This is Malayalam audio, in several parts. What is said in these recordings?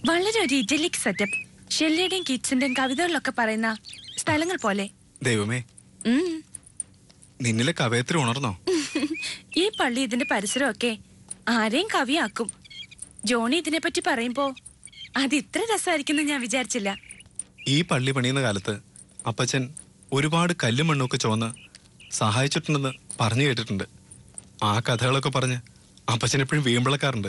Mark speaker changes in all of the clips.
Speaker 1: വളരെ ഒരു ഇറ്റലിക് സെറ്റപ്പ് ഷെല്ലിയുടെയും കിഡ്സിന്റെയും കവിതകളിലൊക്കെ പറയുന്ന സ്ഥലങ്ങൾ പോലെ
Speaker 2: ദൈവമേ
Speaker 1: ഉം.
Speaker 2: നിന്നിലെ കവയത്രി ഉണർന്നോ
Speaker 1: ഈ പള്ളി ഇതിന്റെ പരിസരമൊക്കെ ആരെയും കവിയാക്കും ജോണി ഇതിനെപ്പറ്റി പറയുമ്പോ അത് ഇത്ര രസമായിരിക്കും ഞാൻ വിചാരിച്ചില്ല
Speaker 2: ഈ പള്ളി പണിയുന്ന കാലത്ത് അപ്പച്ചൻ ഒരുപാട് കല്ലും മണ്ണൊക്കെ ചുവന്ന് സഹായിച്ചിട്ടുണ്ടെന്ന് പറഞ്ഞു കേട്ടിട്ടുണ്ട് ആ കഥകളൊക്കെ പറഞ്ഞ് അപ്പച്ചൻ എപ്പോഴും വീമ്പിളക്കാറുണ്ട്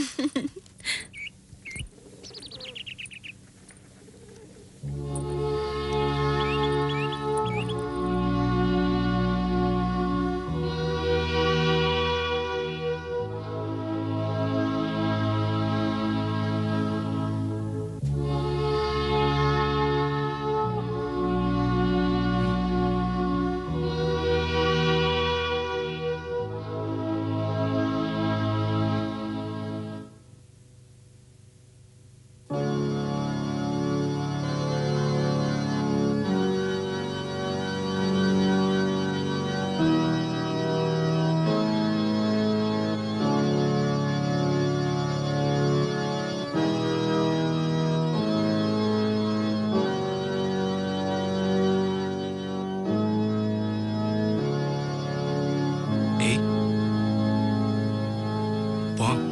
Speaker 2: ഏയ് പോവാം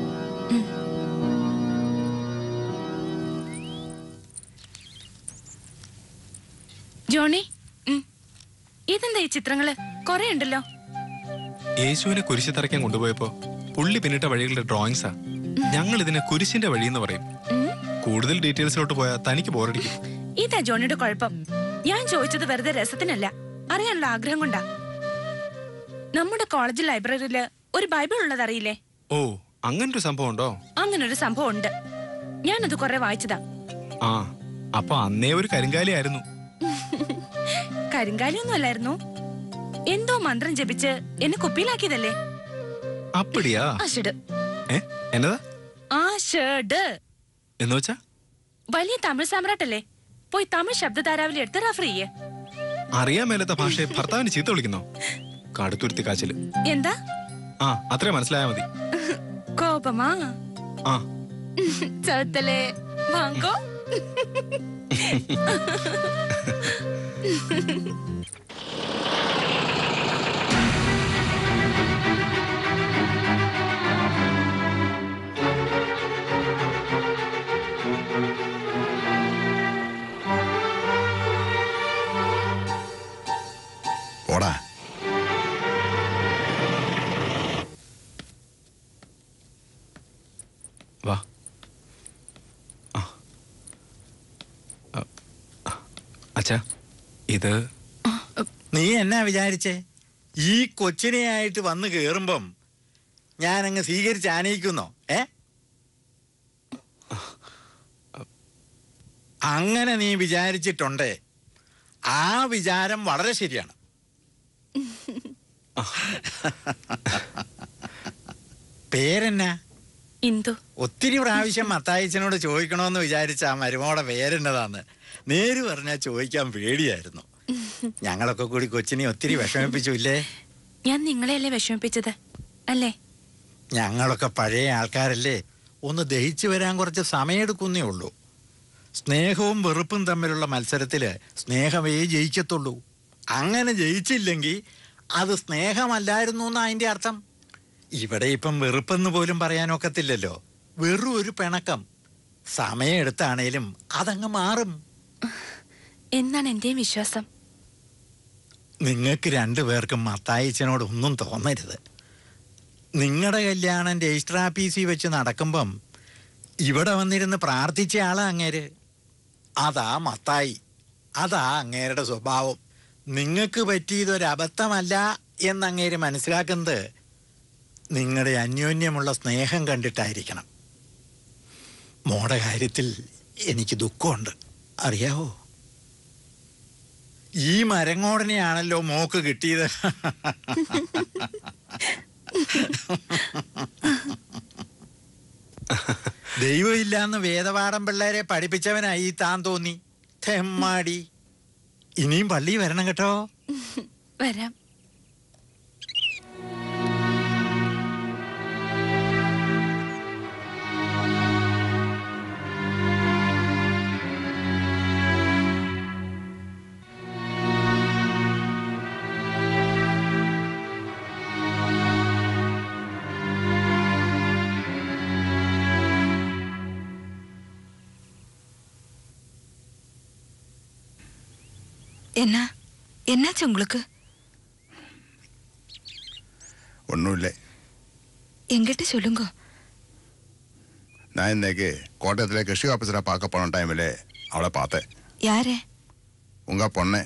Speaker 1: ജോണി ഉം. ഇതെന്താ ഈ ചിത്രങ്ങള് കൊറേ ഉണ്ടല്ലോ
Speaker 2: യേശുവിനെ കുരിശി തറയ്ക്കാൻ കൊണ്ടുപോയപ്പോ പുള്ളി പിന്നിട്ട വഴികളുടെ ഡ്രോയിങ്സാ ഞങ്ങൾ ഇതിനെ കുരിശിന്റെ വഴി എന്ന് പറയും
Speaker 1: ഉം.
Speaker 2: കൂടുതൽ ഡീറ്റെയിൽസിലോട്ട് പോയാൽ തനിക്ക് ബോറടിക്കും
Speaker 1: ഇതാ ജോണിയുടെ കുഴപ്പം ഞാൻ ചോദിച്ചത് വെറുതെ രസത്തിനല്ല അറിയാനുള്ള ആഗ്രഹം കൊണ്ടാ നമ്മുടെ കോളേജ് ലൈബ്രറിയില് ഒരു ബൈബിൾ ഉള്ളത് അറിയില്ലേ
Speaker 2: ഓ അങ്ങനൊരു സംഭവം ഉണ്ടോ
Speaker 1: അങ്ങനൊരു സംഭവം ഉണ്ട് ഞാനത് കുറെ വായിച്ചതാ
Speaker 2: ആ അപ്പൊ അന്നേ ഒരു കരിങ്കാലി ആയിരുന്നു
Speaker 1: കരിങ്കാലിയൊന്നും അല്ലായിരുന്നു എന്തോ മന്ത്രം ജപിച്ച് എന്നെ കുപ്പിയിലാക്കിയതല്ലേ
Speaker 2: അപ്പടിയാ
Speaker 1: ആഷിഡ്
Speaker 2: ഏ എന്നതാ
Speaker 1: ആഷഡ്
Speaker 2: എന്ന് വെച്ചാ
Speaker 1: വലിയ തമിഴ് സാമ്രാട്ടല്ലേ പോയി തമിഴ് ശബ്ദധാരാവിൽ എടുത്ത് റഫർ ചെയ്യേ
Speaker 2: അറിയാൻ മേലാത്ത ഭാഷയെ ഭർത്താവിന് ചീത്ത വിളിക്കുന്നോ കടുത്തുരുത്തി കാച്ചില്
Speaker 1: എന്താ
Speaker 2: ആ അത്രേ മനസ്സിലായാ മതി
Speaker 1: കോപമാ
Speaker 2: ആ
Speaker 1: ചവിത്തലേ വാങ്കോ
Speaker 3: പോടാ
Speaker 2: വാ ആ. ആ. ആ. അച്ഛാ ഇത്
Speaker 3: നീ എന്നാ വിചാരിച്ചേ ഈ കൊച്ചിനെയായിട്ട് വന്ന് കേറുമ്പം ഞാനങ്ങ് സ്വീകരിച്ച് ആനയിക്കുന്നോ ഏ അങ്ങനെ നീ വിചാരിച്ചിട്ടുണ്ടേ ആ വിചാരം വളരെ ശരിയാണ് പേരെന്നാ
Speaker 1: ഇന്ദു
Speaker 3: ഒത്തിരി പ്രാവശ്യം മത്തായിച്ചനോട് ചോദിക്കണമെന്ന് വിചാരിച്ച ആ മരുമോടെ പേരെന്നതാന്ന് നേര് പറഞ്ഞാൽ ചോദിക്കാൻ പേടിയായിരുന്നു ഞങ്ങളൊക്കെ കൂടി കൊച്ചിനെ ഒത്തിരി വിഷമിപ്പിച്ചു ഇല്ലേ
Speaker 1: ഞാൻ നിങ്ങളെയല്ലേ വിഷമിപ്പിച്ചത് അല്ലേ
Speaker 3: ഞങ്ങളൊക്കെ പഴയ ആൾക്കാരല്ലേ ഒന്ന് ദഹിച്ചു വരാൻ കുറച്ച് സമയമെടുക്കുന്നേ ഉള്ളൂ സ്നേഹവും വെറുപ്പും തമ്മിലുള്ള മത്സരത്തില് സ്നേഹമേ ജയിക്കത്തുള്ളൂ അങ്ങനെ ജയിച്ചില്ലെങ്കിൽ അത് സ്നേഹമല്ലായിരുന്നു എന്നാ അതിന്റെ അർത്ഥം ഇവിടെ ഇപ്പം വെറുപ്പെന്ന് പോലും പറയാനൊക്കത്തില്ലല്ലോ വെറും ഒരു പിണക്കം സമയമെടുത്താണേലും അതങ്ങ് മാറും
Speaker 1: എന്നാണ് എന്റെയും വിശ്വാസം
Speaker 3: നിങ്ങൾക്ക് രണ്ടുപേർക്കും മത്തായിച്ചനോട് ഒന്നും തോന്നരുത് നിങ്ങളുടെ കല്യാണം രജിസ്റ്റർ ഓഫീസിൽ വെച്ച് നടക്കുമ്പം ഇവിടെ വന്നിരുന്ന് പ്രാർത്ഥിച്ച ആളാ അങ്ങേര് അതാ മത്തായി അതാ അങ്ങേരുടെ സ്വഭാവം നിങ്ങൾക്ക് പറ്റിയതൊരു അബദ്ധമല്ല എന്നങ്ങേര് മനസ്സിലാക്കുന്നത് നിങ്ങളുടെ അന്യോന്യമുള്ള സ്നേഹം കണ്ടിട്ടായിരിക്കണം മോടെ കാര്യത്തിൽ എനിക്ക് ദുഃഖമുണ്ട് അറിയാവോ ഈ മരങ്ങോടനെയാണല്ലോ മോക്ക് കിട്ടിയത് ദൈവമില്ലാന്ന് വേദപാഠം പിള്ളേരെ പഠിപ്പിച്ചവനായി താൻ തോന്നി തെമ്മാടി ഇനിയും പള്ളി വരണം കേട്ടോ
Speaker 1: വരാം
Speaker 4: என்ன என்னாச்சு உங்களுக்கு
Speaker 5: ஒன்றும் இல்லை
Speaker 4: என்கிட்ட சொல்லுங்க
Speaker 5: நான் இன்னைக்கு கோட்டயத்தில் கிருஷி ஆஃபீஸரை பார்க்க போன டைமில் அவளை பார்த்தேன்
Speaker 4: யாரே
Speaker 5: உங்க பொண்ணு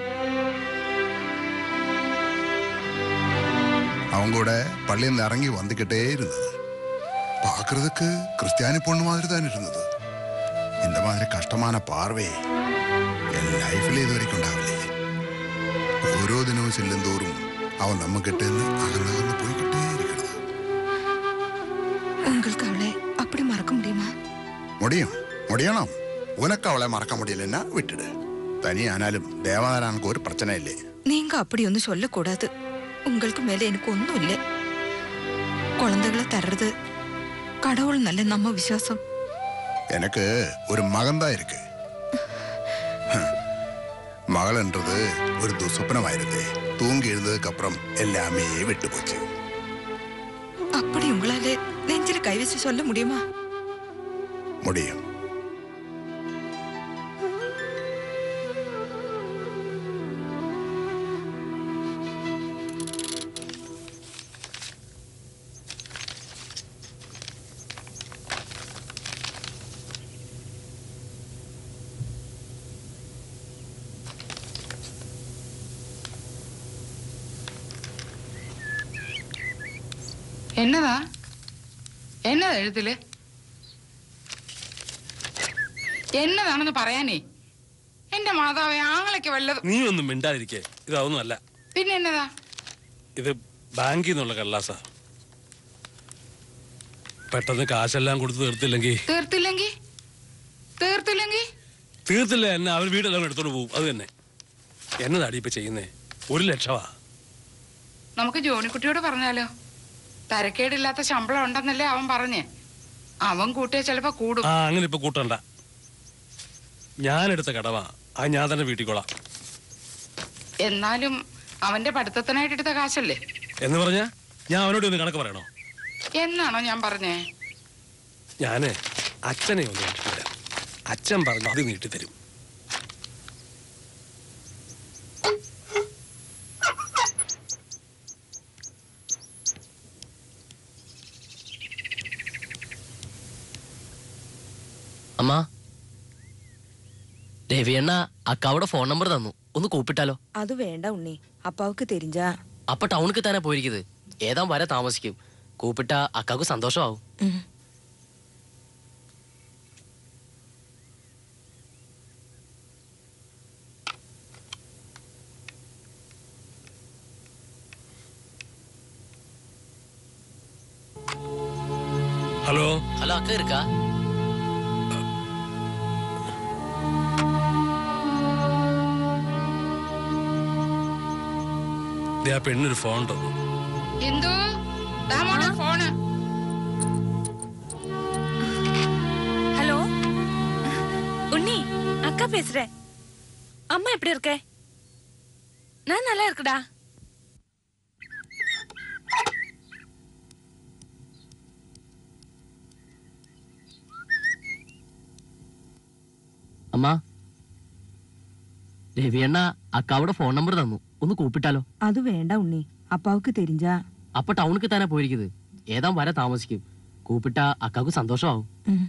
Speaker 5: அவங்க கூட பள்ளியில் இறங்கி வந்துக்கிட்டே இருந்தது பார்க்கறதுக்கு கிறிஸ்டியானி பொண்ணு மாதிரி தான் இருந்தது இந்த மாதிரி கஷ்டமான பார்வை என் ലൈഫിൽ ഇതുവരെയ്ക്കും ഉണ്ടാവില്ലേ ഓരോ ദിനവും ചെല്ലും തോറും അവൻ നമ്മക്കിട്ട് അകന്നകന്ന് പോയിക്കിട്ടേ ഇരിക്കണത്
Speaker 4: உங்களுக்கு அவளை அப்படி மறக்க முடியுமா
Speaker 5: മുടിയും മുടിയണം ഉനക്ക് അവളെ മറക്കാൻ മുടിയില്ലെന്നാ വിട്ടിട് തനിയാനാലും ദേവനാരാനക്ക് ഒരു പ്രശ്നമില്ലേ
Speaker 4: நீங்க அப்படி ஒன்றும் சொல்லக்கூடாது உங்களுக்கு மேல எனக்கு ஒன்றும் இல்லை குழந்தைகளை தர்றது கடவுள் நல்ல நம்ம விசுவாசம்
Speaker 5: எனக்கு ஒரு மகன்தான் இருக்கு மகள்ன்றது ஒரு துஸ்வப்னமாயிருந்தே தூங்கி எழுந்ததுக்கு அப்புறம் எல்லாமே விட்டு போச்சு
Speaker 4: அப்படி உங்களால நெஞ்சில கை வச்சு சொல்ல முடியுமா
Speaker 5: முடியும்
Speaker 6: എന്നതാ എന്നതാ എഴുത്തില് എന്നതാണെന്ന് പറയാനേ എന്റെ മാതാവേ ആങ്ങളൊക്കെ വല്ലതും
Speaker 7: നീ ഒന്നും മിണ്ടാതിരിക്കേ ഇതൊന്നും അല്ല
Speaker 6: പിന്നെ എന്നതാ
Speaker 7: ഇത് ബാങ്കിൽ നിന്നുള്ള കള്ളാസ പെട്ടെന്ന് കാശെല്ലാം കൊടുത്ത് തീർത്തില്ലെങ്കിൽ
Speaker 6: തീർത്തില്ലെങ്കി തീർത്തില്ലെങ്കി
Speaker 7: തീർത്തില്ല എന്നെ അവർ വീടെല്ലാം എടുത്തോണ്ട് പോകും അത് തന്നെ എന്നതാടി ഇപ്പൊ ചെയ്യുന്നേ ഒരു ലക്ഷമാ
Speaker 6: നമുക്ക് ജോണിക്കുട്ടിയോട് പറഞ്ഞാലോ തരക്കേടില്ലാത്ത ശമ്പളം ഉണ്ടെന്നല്ലേ അവൻ പറഞ്ഞേ അവൻ കൂട്ടിയാ ചിലപ്പോ കൂടും
Speaker 7: ആ അങ്ങനെ ഇപ്പൊ കൂട്ടണ്ട ഞാൻ എടുത്ത കടവാ അത് ഞാൻ തന്നെ വീട്ടിക്കോളാം
Speaker 6: എന്നാലും അവന്റെ പഠിത്തത്തിനായിട്ട് എടുത്ത കാശല്ലേ
Speaker 7: എന്ന് പറഞ്ഞാ ഞാൻ അവനോട് ഒന്ന് കണക്ക് പറയണോ
Speaker 6: എന്നാണോ ഞാൻ പറഞ്ഞേ
Speaker 7: ഞാന് അച്ഛനെ ഒന്ന് കണ്ടിട്ടില്ല അച്ഛൻ പറഞ്ഞു അത് നീട്ടിത്തരും
Speaker 8: അമ്മ രവിയണ്ണ അക്കാവിടെ ഫോൺ നമ്പർ തന്നു ഒന്ന് കൂപ്പിട്ടാലോ
Speaker 9: அது வேண்டாம் உண்ணி அப்பாவுக்கு தெரிஞ்சா
Speaker 8: അപ്പൊ ടൗണിക്ക് തന്നെ പോയിരിക്കുന്നത് ഏതാ വരെ താമസിക്കും കൂപ്പിട്ട അക്കാക്ക് സന്തോഷമാവും
Speaker 4: ம்.
Speaker 7: ഹലോ
Speaker 8: ഹലോ അക്ക ഇരിക്കാ
Speaker 7: ദേ ആ പെണ്ണൊരു ഫോൺ തന്നു
Speaker 6: എന്തു ദാ മോനെ ഫോണ്
Speaker 1: ஹலோ உன்னி அக்கா பேசுறேன் அம்மா எப்படி இருக்க நான் நல்லா இருக்குடா
Speaker 8: അമ്മ രവിയണ്ണ അക്കാവിടെ ഫോൺ നമ്പർ തന്നു ഒന്ന് കൂപ്പിട്ടാലോ
Speaker 9: அது வேண்டாம் உண்ணி அப்பாவுக்கு தெரிஞ்சா
Speaker 8: അപ്പൊ ടൗണിക്ക് തന്നെ പോയിരിക്കുന്നത് ഏതാ വരെ താമസിക്കും കൂപ്പിട്ട അക്കാക്ക് സന്തോഷമാവും
Speaker 4: ம்.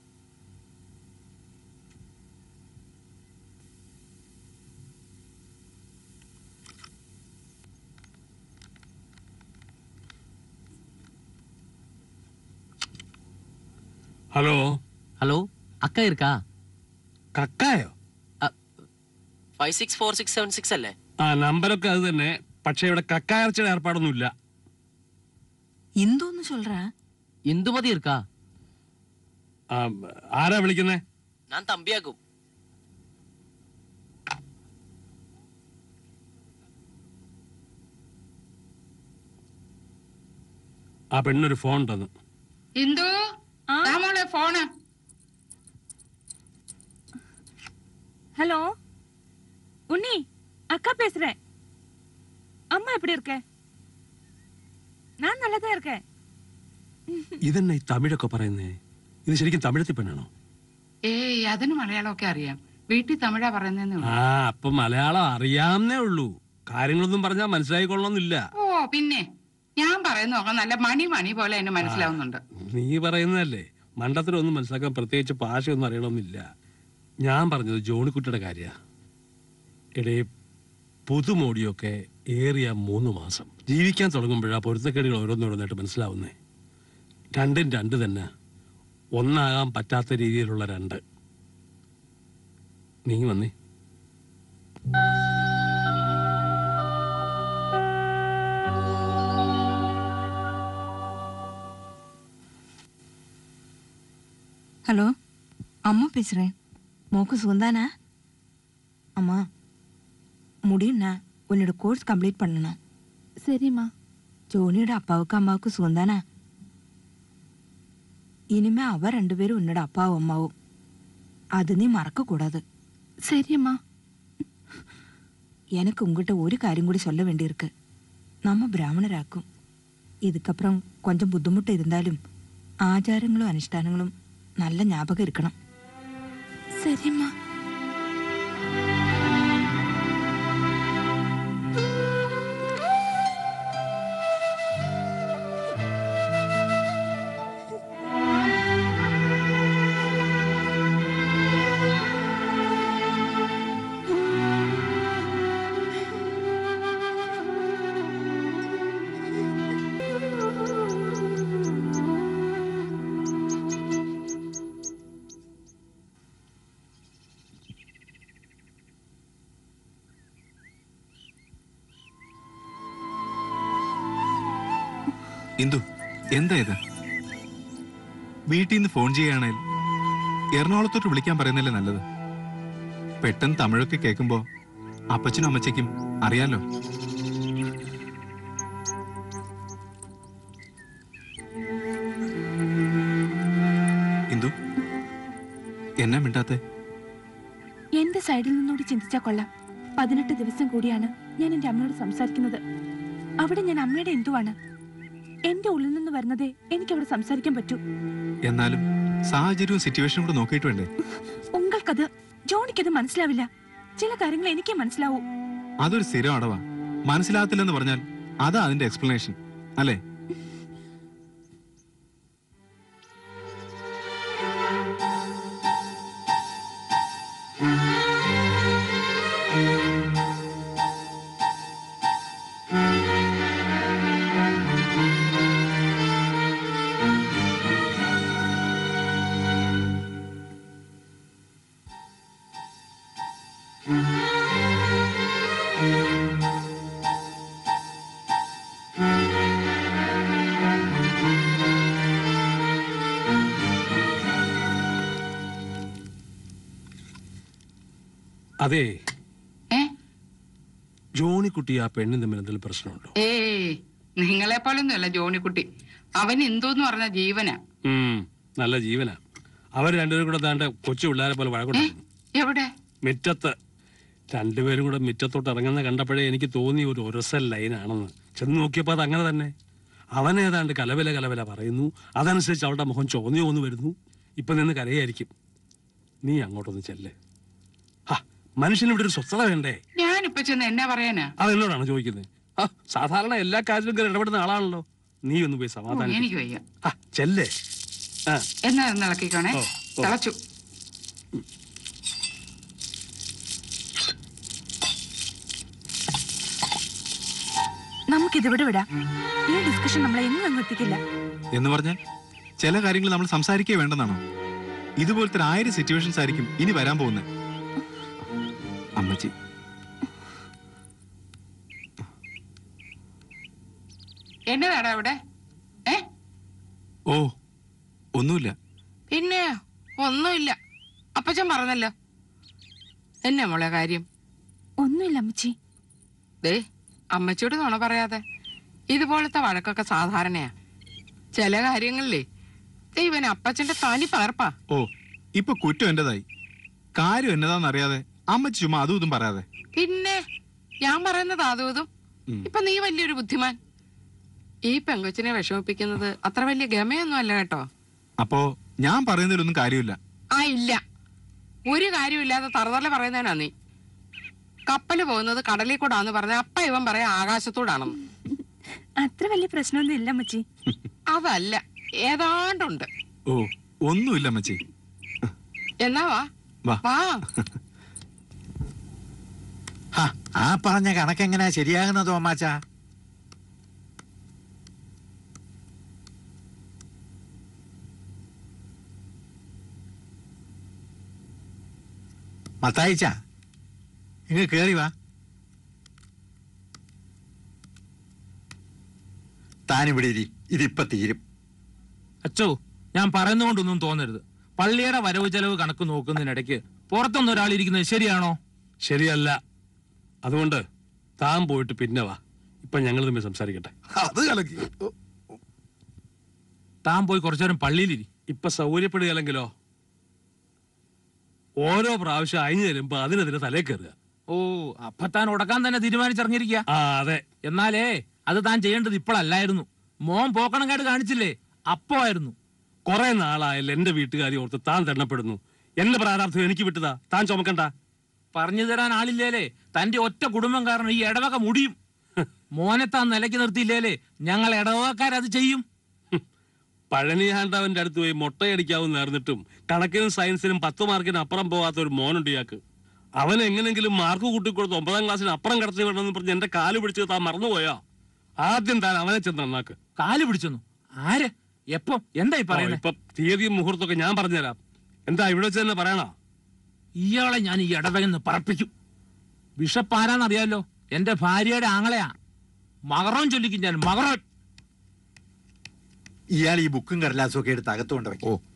Speaker 7: ഹലോ
Speaker 8: ഹലോ അക്ക ഇരിക്കാ
Speaker 7: കക്കായോ
Speaker 8: five six four six seven six അല്ലേ
Speaker 7: ആ നമ്പരൊക്കെ അത് തന്നെ പക്ഷെ ഇവിടെ കക്കായർച്ചയുടെ ഏർപ്പാടൊന്നുമില്ല
Speaker 4: இந்துன்னு சொல்றேன்
Speaker 8: ഇന്ദുമതി ഇരിക്കാ
Speaker 7: ആ, ആരാ വിളിക്കുന്നേ
Speaker 8: ഞാൻ തമ്പിയാക്കും
Speaker 7: ആ പെണ്ണൊരു ഫോൺ തന്നു
Speaker 6: എന്തു ദാ മോളെ ഫോണ്
Speaker 1: ஹலோ உன்னி அக்கா பேசுறேன் அம்மா எப்படி இருக்க நான் நல்லா தான் இருக்கேன்
Speaker 7: ഇതെന്നെ ഈ തമിഴൊക്കെ പറയുന്നേ ഇത് ശരിക്കും തമിഴത്തിൽ പെണ്ണാണോ
Speaker 6: ഏയ് അതിന് മലയാളമൊക്കെ അറിയാം വീട്ടിൽ തമിഴാ പറയുന്നേ
Speaker 7: ആ അപ്പൊ മലയാളം അറിയാവുന്നേ ഉള്ളൂ കാര്യങ്ങളൊന്നും പറഞ്ഞാൽ മനസ്സിലായിക്കൊള്ളണമെന്നില്ല
Speaker 6: ഓ പിന്നെ ഞാൻ പറയുന്നതൊക്കെ നല്ല മണി മണി പോലെ എന്നെ മനസ്സിലാവുന്നുണ്ട്
Speaker 7: നീ പറയുന്നതല്ലേ മണ്ടത്തിലൊന്നും മനസ്സിലാക്കാൻ പ്രത്യേകിച്ച് ഭാഷയൊന്നും അറിയണമെന്നില്ല ഞാൻ പറഞ്ഞത് ജോണിക്കുട്ടിയുടെ കാര്യ എടേ പുതുമോടിയൊക്കെ ഏറിയ മൂന്ന് മാസം ജീവിക്കാൻ തുടങ്ങുമ്പോഴാ പൊരുത്തക്കേടുകൾ ഓരോന്നോരോന്നായിട്ട് മനസ്സിലാവുന്നേ രണ്ടും രണ്ട് തന്നെ ഒന്നാകാൻ പറ്റാത്ത രീതിയിലുള്ള രണ്ട് നീ വന്നേ
Speaker 9: ஹலோ அம்மா பேசுகிறேன் மோக்கு சுகந்தானா அம்மா முடியும்ண்ணா உன்னோட கோர்ஸ் கம்ப்ளீட் பண்ணணும் சரிம்மா ஜோனியோட அப்பாவுக்கு அம்மாவுக்கு சுகந்தானா இனிமே அவ ரெண்டு பேரும் உன்னோட அப்பாவும் அம்மாவும் அது நீ மறக்க கூடாது சரியம்மா எனக்கு உங்ககிட்ட ஒரு காரியம் கூட சொல்ல வேண்டியிருக்கு நம்ம பிராமணராக்கும் இதுக்கப்புறம் கொஞ்சம் ബുദ്ധിമുട്ട് இருந்தாலும் ആചാരങ്ങളും അനുഷ്ഠാനങ്ങളും നല്ല ஞாபகம் ഇരിക്കണം ശരിയമ്മ
Speaker 2: ഇന്ദു എന്താ ഇത് വീട്ടിൽ നിന്ന് ഫോൺ ചെയ്യുകയാണെങ്കിൽ എറണാകുളത്തോട്ട് വിളിക്കാൻ പറയുന്നല്ലേ നല്ലത് പെട്ടെന്ന് തമിഴൊക്കെ കേൾക്കുമ്പോ അപ്പച്ചനും അമ്മച്ചയ്ക്കും അറിയാലോ ഇന്ദു എന്നാ മിണ്ടാത്തെ
Speaker 1: എന്റെ സൈഡിൽ നിന്നോട് ചിന്തിച്ചാ കൊള്ളാം പതിനെട്ട് ദിവസം കൂടിയാണ് ഞാൻ എന്റെ അമ്മയോട് സംസാരിക്കുന്നത് അവിടെ ഞാൻ അമ്മയുടെ എന്തുവാണ് എന്റെ ഉള്ളിൽ നിന്ന് വരുന്നതേ എനിക്ക് അവിടെ സംസാരിക്കാൻ പറ്റൂ
Speaker 2: എന്നാലും സാഹചര്യവും സിറ്റുവേഷനും കൂടെ നോക്കിയിട്ട് വേണ്ടേ
Speaker 1: ഉങ്ങൾക്കത് ജോണിക്കത് മനസ്സിലാവില്ല ചില കാര്യങ്ങൾ എനിക്കേ മനസ്സിലാവൂ
Speaker 2: അതൊരു സ്ഥിരം അടവാ മനസ്സിലാകത്തില്ലെന്ന് പറഞ്ഞാൽ അതാ അതിന്റെ എക്സ്പ്ലനേഷൻ അല്ലേ
Speaker 7: അതെ
Speaker 6: ഏ
Speaker 7: ജോണിക്കുട്ടി ആ പെണ്ണും തമ്മിൽ എന്തെങ്കിലും പ്രശ്നമുണ്ടോ
Speaker 6: ഏയ് നിങ്ങളെ പോലൊന്നുമല്ല ജോണിക്കുട്ടി അവൻ എന്തോന്ന് പറഞ്ഞ ജീവനാ
Speaker 7: ഉം, നല്ല ജീവനാ അവർ രണ്ടുപേരും കൂടെ താണ്ട് കൊച്ചു പിള്ളേരെ പോലെ
Speaker 6: ഏ
Speaker 7: വഴക്കുണ്ടായിരുന്നു
Speaker 6: എവിടെ
Speaker 7: മുറ്റത്ത് രണ്ടുപേരും കൂടെ മുറ്റത്തോട്ട് ഇറങ്ങുന്ന കണ്ടപ്പോഴേ എനിക്ക് തോന്നി ഒരു ഒരസൽ ലൈനാണെന്ന് ചെന്ന് നോക്കിയപ്പോൾ അത് അങ്ങനെ തന്നെ അവൻ ഏതാണ്ട് കലവില കലവില പറയുന്നു അതനുസരിച്ച് അവളുടെ മുഖം ചോന്നി ചോന്ന് വരുന്നു ഇപ്പൊ നിന്ന് കരയായിരിക്കും നീ അങ്ങോട്ടൊന്ന് ചെല്ല് ഹാ മനുഷ്യന് ഇവിടെ ഒരു സ്വസ്ഥത വേണ്ടേ
Speaker 6: ഞാനിപ്പോ ചെന്ന് എന്നാ പറയാനാ
Speaker 7: അതെന്നോടാണ് ചോദിക്കുന്നത് ആ സാധാരണ എല്ലാ കാര്യത്തിലും ഇങ്ങനെ ഇടപെടുന്ന ആളാണല്ലോ നീ ഒന്ന് പോയി
Speaker 6: ഓ,
Speaker 7: സമാധാനം
Speaker 6: എനിക്ക് വയ്യ
Speaker 7: ആ ചെല്ലേ ആ
Speaker 6: എന്നാ ഒന്ന് ഇളക്കിക്കോണേ
Speaker 7: ഓ, ഓ.
Speaker 6: തിളച്ചു
Speaker 1: നമുക്കിതിവിടെ വിടാം ഈ ഡിസ്കഷൻ നമ്മളെ എങ്ങും അങ്ങ് എത്തിക്കില്ല
Speaker 2: എന്ന് പറഞ്ഞാൽ ചില കാര്യങ്ങൾ നമ്മൾ സംസാരിക്കേ വേണ്ടെന്നാണോ ഇതുപോലത്തെ ആയിരം സിറ്റുവേഷൻസ് ആയിരിക്കും ഇനി വരാൻ പോകുന്നത് അമ്മച്ചി
Speaker 6: എന്നതാടാ അവിടെ ഏ
Speaker 2: ഓ ഒന്നുമില്ല
Speaker 6: പിന്നെ ഒന്നുമില്ല അപ്പച്ചൻ പറഞ്ഞല്ലോ എന്നെ മോളെ കാര്യം
Speaker 1: ഒന്നുമില്ല അമ്മച്ചി
Speaker 6: ദേ അമ്മച്ചിയോട് നുണ പറയാതെ ഇതുപോലത്തെ വഴക്കൊക്കെ സാധാരണയാ ചില കാര്യങ്ങളിലേ ദൈവൻ അപ്പച്ചന്റെ തനി പകർപ്പാ
Speaker 2: ഓ ഇപ്പൊ കുറ്റം എന്റേതായി കാര്യം എന്നതാന്ന് അറിയാതെ അമ്മച്ചി ചുമ്മാ അതും ഇതും പറയാതെ
Speaker 6: പിന്നെ ഞാൻ പറയുന്നത് അതും ഇതും
Speaker 2: ഉം.
Speaker 6: ഇപ്പൊ നീ വലിയൊരു ബുദ്ധിമാൻ ഈ പെങ്കൊച്ചിനെ വിഷമിപ്പിക്കുന്നത് അത്ര വലിയ ഗമയൊന്നും അല്ല കേട്ടോ
Speaker 2: അപ്പോ ഞാൻ പറയുന്നതിലൊന്നും കാര്യമില്ല
Speaker 6: ആ ഇല്ല ഒരു കാര്യമില്ലാതെ തറുതല പറയുന്നതിനാ നീ കപ്പല് പോകുന്നത് കടലിൽ കൂടാന്ന് പറഞ്ഞ അപ്പ ഇവൻ പറയാ ആകാശത്തോടാണെന്ന്
Speaker 1: അത്ര വലിയ പ്രശ്നമൊന്നും ഇല്ല അമ്മച്ചി
Speaker 6: അതല്ല ഏതാണ്ടുണ്ട്
Speaker 2: ഓ ഒന്നുമില്ല അമ്മച്ചി
Speaker 6: എന്നാ വാ
Speaker 2: വാ.
Speaker 6: വാ
Speaker 3: ഹാ, ആ പറഞ്ഞ കണക്കെങ്ങനെയാ ശരിയാകുന്നത് തോമാച്ച മത്തായിച്ച ഇങ്ങ് കേറി വാ താനിവിടെ ഇരി ഇതിപ്പ തീരും
Speaker 10: അച്ചോ ഞാൻ പറയുന്നതുകൊണ്ടൊന്നും തോന്നരുത് പള്ളിയുടെ വരവ് ചെലവ് കണക്ക് നോക്കുന്നതിനിടയ്ക്ക് പുറത്തൊന്നും ഒരാൾ ഇരിക്കുന്നത് ശരിയാണോ
Speaker 7: ശരിയല്ല അതുകൊണ്ട് താൻ പോയിട്ട് പിന്നെ വാ ഇപ്പൊ ഞങ്ങൾ തമ്മിൽ സംസാരിക്കട്ടെ
Speaker 2: അത് കലക്കി
Speaker 10: താൻ പോയി കുറച്ചു നേരം പള്ളിയിലിരി
Speaker 7: ഇപ്പൊ സൗകര്യപ്പെടുകയല്ലെങ്കിലോ ഓരോ പ്രാവശ്യം അയഞ്ഞു തരുമ്പോ അതിനെതിരെ തലേ കയറുക
Speaker 10: ഓ അപ്പൊ താൻ ഉടക്കാൻ തന്നെ തീരുമാനിച്ചിറങ്ങിയിരിക്കുക
Speaker 7: ആ അതെ
Speaker 10: എന്നാലേ അത് താൻ ചെയ്യേണ്ടത് ഇപ്പോഴല്ലായിരുന്നു മോൻ പോക്കണം കേട്ട് കാണിച്ചില്ലേ അപ്പോ ആയിരുന്നു
Speaker 7: കുറെ നാളായല്ലോ എന്റെ വീട്ടുകാരി ഓർത്ത് താൻ തെണ്ണപ്പെടുന്നു എന്റെ പ്രാരാബ്ധം എനിക്ക് വിട്ടതാ താൻ ചുമക്കണ്ട
Speaker 10: പറഞ്ഞു തരാൻ ആളില്ലേലേ തന്റെ ഒറ്റ കുടുംബം കാരണം ഈ ഇടവക മുടിയും മോനെ താൻ നിലയ്ക്ക് നിർത്തിയില്ലേലേ ഞങ്ങൾ ഇടവകക്കാരത് ചെയ്യും
Speaker 7: പഴനിയാണ്ടവന്റെ അടുത്ത് പോയി മുട്ടയടിക്കാവും നേർന്നിട്ടും കണക്കിനും സയൻസിനും പത്ത് മാർക്കിന് അപ്പുറം പോകാത്ത ഒരു മോനുണ്ട് ഇയാൾക്ക് അവൻ എങ്ങനെങ്കിലും മാർക്ക് കൂട്ടിക്കൊടുത്ത് ഒമ്പതാം ക്ലാസ്സിന് അപ്പുറം കടത്തി വിടണമെന്ന് പറഞ്ഞ് എന്റെ കാല് പിടിച്ച് താൻ മറന്നുപോയാ ആദ്യം താൻ അവനെ ചെന്ന് നന്നാക്ക്
Speaker 10: കാല് പിടിച്ചെന്നു ആര് എപ്പോ എന്തായി
Speaker 7: ആ,
Speaker 10: പറയുന്നത്
Speaker 7: ഇപ്പൊ തീയതിയും മുഹൂർത്തമൊക്കെ ഞാൻ പറഞ്ഞുതരാം എന്താ ഇവിടെ വെച്ച് തന്നെ പറയണോ
Speaker 10: ഇയാളെ ഞാൻ ഈ ഇടവകന്ന് പറപ്പിക്കും ബിഷപ്പ് ആരാന്നറിയാലോ എന്റെ ഭാര്യയുടെ ആങ്ങളെയാ മകറോൻ ചൊല്ലിക്കും ഞാൻ മകറോൻ
Speaker 3: ഇയാൾ ഈ ബുക്കും കടലാസും ഒക്കെ എടുത്ത് അകത്തുകൊണ്ട് വെക്കും ഓ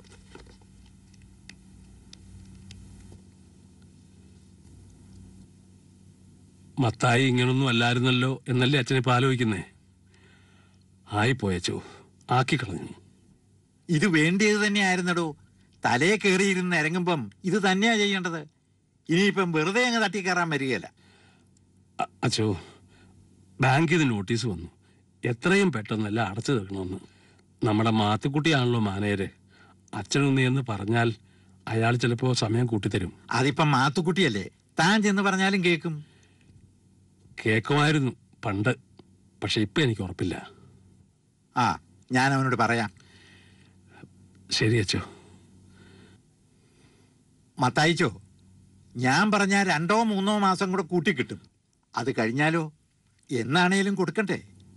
Speaker 7: മത്തായി ഇങ്ങനൊന്നും അല്ലായിരുന്നല്ലോ എന്നല്ലേ അച്ഛനിപ്പോ ആലോചിക്കുന്നേ ആയിപ്പോയച്ചോ ആക്കി കളഞ്ഞു
Speaker 3: ഇത് വേണ്ടിയത് തന്നെയായിരുന്നടോ തലയെ കയറിയിരുന്ന് ഇറങ്ങുമ്പം ഇത് തന്നെയാ ചെയ്യേണ്ടത് ഇനിയിപ്പം വെറുതെ അങ്ങ് തട്ടിക്കയറാൻ വരികയല്ല
Speaker 7: അ- അച്ചോ ബാങ്കിൽ നിന്ന് നോട്ടീസ് വന്നു എത്രയും പെട്ടെന്നല്ല അടച്ചു തീർക്കണമെന്ന് നമ്മുടെ മാത്തുക്കുട്ടിയാണല്ലോ മാനേര് അച്ഛനൊന്ന് എന്ന് പറഞ്ഞാൽ അയാൾ ചിലപ്പോ സമയം കൂട്ടിത്തരും
Speaker 3: അതിപ്പം മാത്തുക്കുട്ടിയല്ലേ താൻ ചെന്ന് പറഞ്ഞാലും കേൾക്കും
Speaker 7: കേൾക്കുമായിരുന്നു പണ്ട് പക്ഷെ ഇപ്പൊ എനിക്ക് ഉറപ്പില്ല
Speaker 3: ആ ഞാൻ അവനോട് പറയാം
Speaker 7: ശരി അച്ചോ
Speaker 3: മത്തായിച്ചോ ഞാൻ പറഞ്ഞ രണ്ടോ മൂന്നോ മാസം കൂടെ കൂട്ടിക്കിട്ടും അത് കഴിഞ്ഞാലോ എന്നാണേലും കൊടുക്കണ്ടേ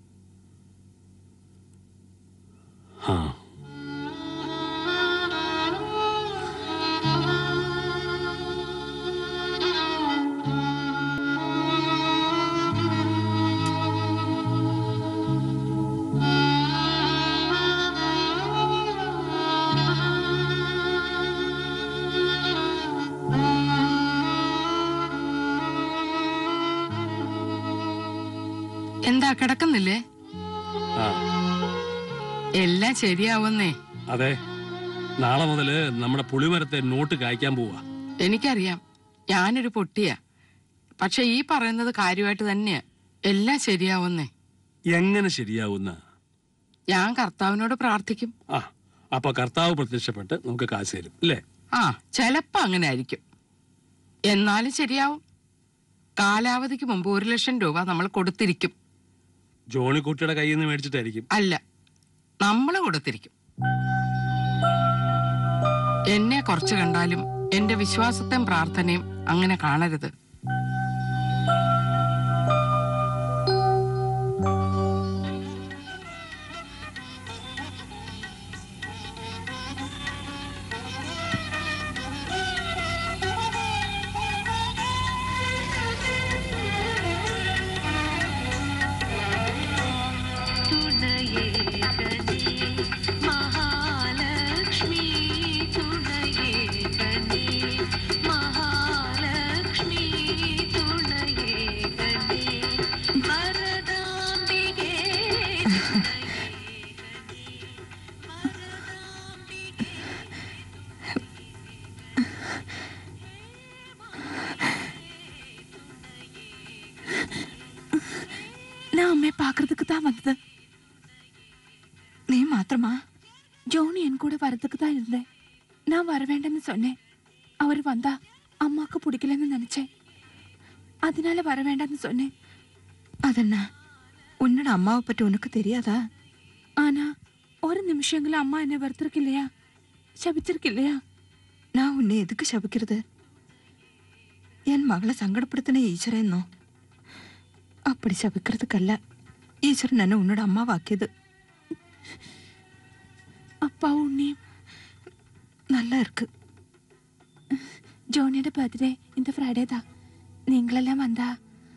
Speaker 7: ആ
Speaker 6: എന്താ കിടക്കുന്നില്ലേ
Speaker 7: ആ
Speaker 6: എല്ലാം ശരിയാവുന്നേ
Speaker 7: അതെ നാളെ മുതല് നമ്മുടെ പുളിമരത്തെ നോട്ട് കായ്ക്കാൻ പോവാ
Speaker 6: എനിക്കറിയാം ഞാനൊരു പൊട്ടിയാ പക്ഷെ ഈ പറയുന്നത് കാര്യമായിട്ട് തന്നെയാ എല്ലാം ശരിയാവുന്നേ
Speaker 7: എങ്ങനെ ശരിയാവുന്ന
Speaker 6: ഞാൻ കർത്താവിനോട് പ്രാർത്ഥിക്കും
Speaker 7: ആ അപ്പൊ കർത്താവ് പ്രത്യക്ഷപ്പെട്ട് നമുക്ക് കാശ് തരും അല്ലേ
Speaker 6: ആ ചെലപ്പോ അങ്ങനെ ആയിരിക്കും എന്നാലും ശരിയാവും കാലാവധിക്ക് മുമ്പ് ഒരു ലക്ഷം രൂപ നമ്മൾ കൊടുത്തിരിക്കും
Speaker 7: ജോണിക്കുട്ടിയുടെ കയ്യിൽ നിന്ന് മേടിച്ചിട്ടായിരിക്കും
Speaker 6: അല്ല നമ്മൾ കൊടുത്തിരിക്കും എന്നെ കുറച്ച് കണ്ടാലും എന്റെ വിശ്വാസത്തെയും പ്രാർത്ഥനയും അങ്ങനെ കാണരുത്
Speaker 11: മഹാലക്ഷ്മി തുണയേകനേ മഹാലക്ഷ്മി തുണയേകനേ വരദാംബികേ
Speaker 1: நான் அம்மையை பார்க்கறதுக்கு தான் வந்தது
Speaker 9: നീ മാത്രമാ
Speaker 1: ஜோனி என் கூட வரதுக்கு தான் இருந்தேன் நான் வர வேண்டாம்னு சொன்னேன் அவர் வந்தா அம்மாக்கு பிடிக்கலன்னு நினைச்சேன் அதனால வர வேண்டாம்னு சொன்னேன்
Speaker 9: அதென்ன உன்னோட அம்மாவை பற்றி உனக்கு தெரியாதா
Speaker 1: ஆனா ஒரு நிமிஷங்களும் அம்மா என்ன வெறுத்திருக்கு இல்லையா சபிச்சிருக்கு இல்லையா
Speaker 9: நான் உன்னை எதுக்கு ശപിക്കരുത് என் மகளை சங்கடப்படுத்தின ஈஸ்வரன்னோ அப்படி ശപിக்கிறதுக்கല്ല ஈஸ்வரன் என்ன உன்னோட அம்மாவாக்கியது
Speaker 1: அப்பாவும் உன்னையும்
Speaker 9: நல்லா இருக்கு
Speaker 1: ஜோனியோட பர்த்டே இந்த ஃப்ரைடே தான் நீங்களெல்லாம் வந்தா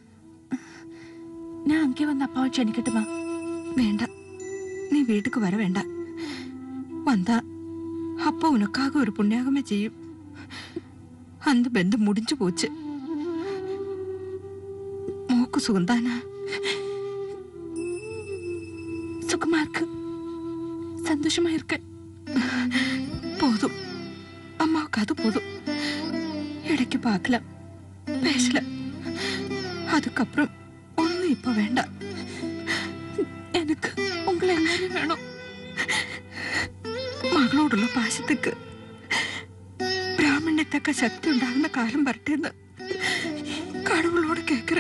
Speaker 1: நான் அங்கே வந்து அப்பாவை க்ஷணிக்கட்டுமா
Speaker 9: வேண்டாம் நீ வீட்டுக்கு வர வேண்டாம் வந்தா அப்பா உனக்காக ஒரு புண்ணியாகமே செய்யும் அந்த பந்தம் முடிஞ்சு போச்சு மூக்கு சுகந்தானா
Speaker 1: சுகமா இருக்கு சந்தோஷமா இருக்கு
Speaker 9: போதும் அம்மாவுக்கு அது போதும் இடைக்கு பார்க்கல பேசல அதுக்கப்புறம் ஒண்ணும் இப்ப வேண்டாம்
Speaker 1: எனக்கு உங்களை எல்லாரும் வேணும்
Speaker 9: മകളോടുള്ള പാശത്തുക്ക് ബ്രാഹ്മണ്യത്തക്ക ശക്തി ഉണ്ടാകുന്ന കാലം വരട്ടെന്ന് കടവുളോട് കേക്കറേ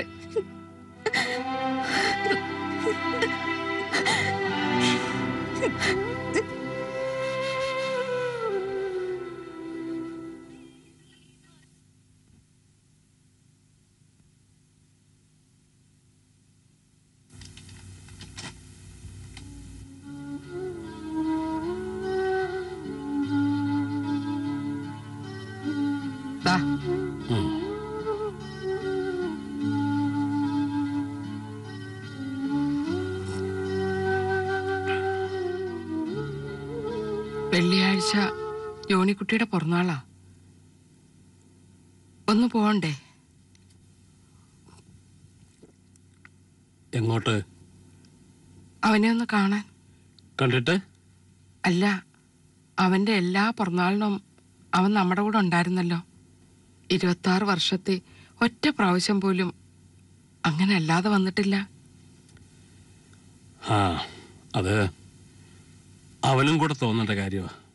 Speaker 6: ദാ വെള്ളിയാഴ്ച യോനിക്കുട്ടിയുടെ പിറന്നാളാ ഒന്ന് പോകണ്ടേ
Speaker 7: എങ്ങോട്ട്
Speaker 6: അവനെ ഒന്ന് കാണാൻ
Speaker 7: കണ്ടിട്ട്
Speaker 6: അല്ല അവന്റെ എല്ലാ പിറന്നാളിനും അവൻ നമ്മുടെ കൂടെ ഉണ്ടായിരുന്നല്ലോ ഇരുപത്താറ് വർഷത്തെ ഒറ്റ പ്രാവശ്യം പോലും അങ്ങനെ അല്ലാതെ വന്നിട്ടില്ല
Speaker 7: ആ അത് അവനും കൂടെ തോന്നേണ്ട കാര്യമാണ്